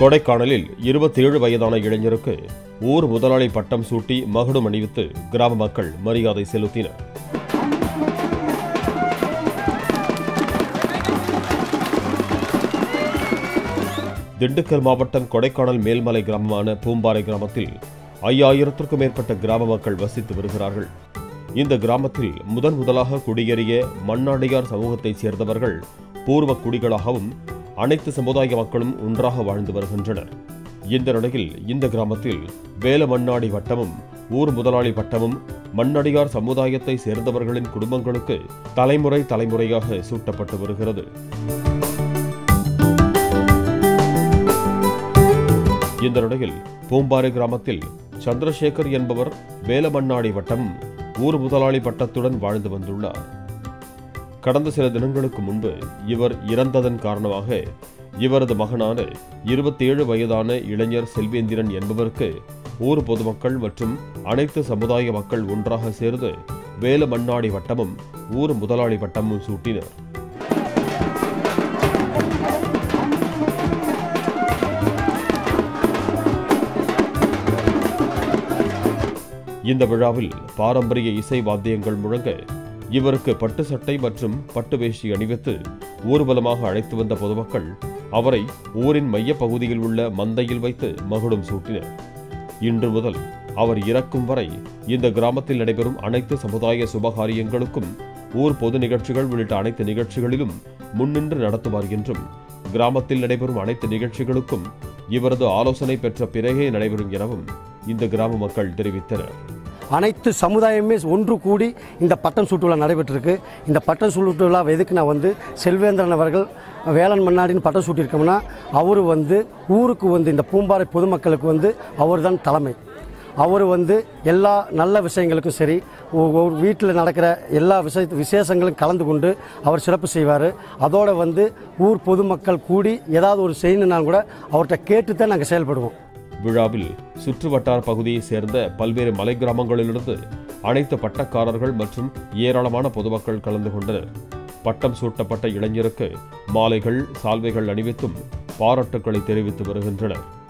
கொடைக்கானலில் இருபத்தேழு வயதான இளைஞருக்கு ஊர் முதலாளி பட்டம் சூட்டி மகுடம் அணிவித்து கிராம மக்கள் மரியாதை செலுத்தினர் திண்டுக்கல் மாவட்டம் கொடைக்கானல் மேல்மலை கிராமமான பூம்பாறை கிராமத்தில் ஐயாயிரத்திற்கும் மேற்பட்ட கிராம மக்கள் வசித்து வருகிறார்கள் இந்த கிராமத்தில் முதன் முதலாக குடியேறிய மண்ணாடியார் சமூகத்தைச் சேர்ந்தவர்கள் பூர்வ குடிகளாகவும் அனைத்து சமுதாய மக்களும் ஒன்றாக வாழ்ந்து வருகின்றனர் இந்த நிலையில் இந்த கிராமத்தில் வேல மண்ணாடி வட்டமும் ஊர் முதலாளி வட்டமும் மண்ணடியார் சமுதாயத்தை சேர்ந்தவர்களின் குடும்பங்களுக்கு தலைமுறை தலைமுறையாக சூட்டப்பட்டு வருகிறது இந்த நிலையில் பூம்பாறை கிராமத்தில் சந்திரசேகர் என்பவர் வேலமண்ணாடி வட்டமும் ஊர் முதலாளி பட்டத்துடன் வாழ்ந்து வந்துள்ளார் கடந்த சில தினங்களுக்கு முன்பு இவர் இறந்ததன் காரணமாக இவரது மகனான இருபத்தேழு வயதான இளைஞர் செல்வேந்திரன் என்பவருக்கு ஊர் பொதுமக்கள் மற்றும் அனைத்து சமுதாய மக்கள் ஒன்றாக சேர்ந்து வேல மண்ணாடி வட்டமும் ஊர் முதலாளி வட்டமும் சூட்டினர் இந்த விழாவில் பாரம்பரிய இசை வாத்தியங்கள் முழங்க இவருக்கு பட்டு சட்டை மற்றும் பட்டு வேஷ்டி அணிவித்து ஊர்வலமாக அழைத்து வந்த பொதுமக்கள் அவரை ஊரின் மையப் பகுதியில் உள்ள மந்தையில் வைத்து மகுடம் சூட்டினர் இன்று முதல் அவர் இறக்கும் வரை இந்த கிராமத்தில் நடைபெறும் அனைத்து சமுதாய சுபகாரியங்களுக்கும் ஊர் பொது நிகழ்ச்சிகள் உள்ளிட்ட அனைத்து நிகழ்ச்சிகளிலும் முன்னின்று நடத்துவார் என்றும் கிராமத்தில் நடைபெறும் அனைத்து நிகழ்ச்சிகளுக்கும் இவரது ஆலோசனை பெற்ற பிறகே நடைபெறும் எனவும் இந்த கிராம மக்கள் தெரிவித்தனர் அனைத்து சமுதாயமே ஒன்று கூடி இந்த பட்டம் சூட்டு விழா நடைபெற்றிருக்கு இந்த பட்டம் சூட்டு விழா எதுக்கு நான் வந்து செல்வேந்திரன் அவர்கள் வேளாண் மன்னாடின்னு பட்டம் சூட்டியிருக்கோம்னா அவர் வந்து ஊருக்கு வந்து இந்த பூம்பாறை பொதுமக்களுக்கு வந்து அவர் தான் தலைமை அவர் வந்து எல்லா நல்ல விஷயங்களுக்கும் சரி ஒ- ஒரு வீட்டில் நடக்கிற எல்லா விஷய விசேஷங்களும் கலந்து கொண்டு அவர் சிறப்பு செய்வார் அதோட வந்து ஊர் பொதுமக்கள் கூடி ஏதாவது ஒரு செய்யணுன்னா கூட அவர்கிட்ட கேட்டு தான் நாங்கள் செயல்படுவோம் விழாவில் சுற்று வட்டார பகுதியைச் சேர்ந்த பல்வேறு மலை கிராமங்களிலிருந்து அனைத்து பட்டக்காரர்கள் மற்றும் ஏராளமான பொதுமக்கள் கலந்து கொண்டனர் பட்டம் சூட்டப்பட்ட இளைஞருக்கு மாலைகள் சால்வைகள் அணிவித்தும் பாராட்டுக்களை தெரிவித்து வருகின்றனர்